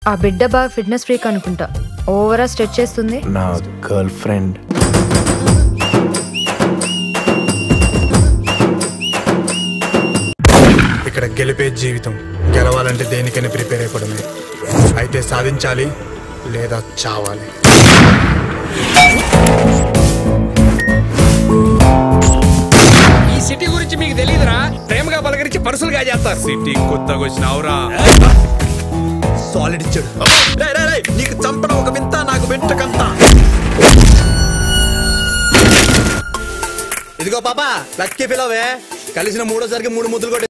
ఆ బిడ్డ బాగా ఫిట్నెస్ ఫ్రీక్ అనుకుంటా ఓవరా స్ట్రెచ్ చేస్తుంది నా గర్ల్ ఫ్రెండ్ ఇక్కడ గెలిపే జీవితం గెలవాలంటే దేనికైనా ప్రిపేర్ అయిపోవడమే అయితే సాధించాలి లేదా చావాలి ఈ సిటీ గురించి మీకు తెలియదురా ప్రేమగా పలకరించి పర్సులుగా చేస్తారు సిటీ కొత్తగా వచ్చినావురా సాలిడ్ ఇచ్చాడు రేయ్, రేయ్, రేయ్, నీకు చంపడం ఒక వింత నాకు వెంటకంత ఇదిగో పాప లక్కీ పిలవే కలిసిన మూడోసారికి మూడు ముద్దులు కొట్టి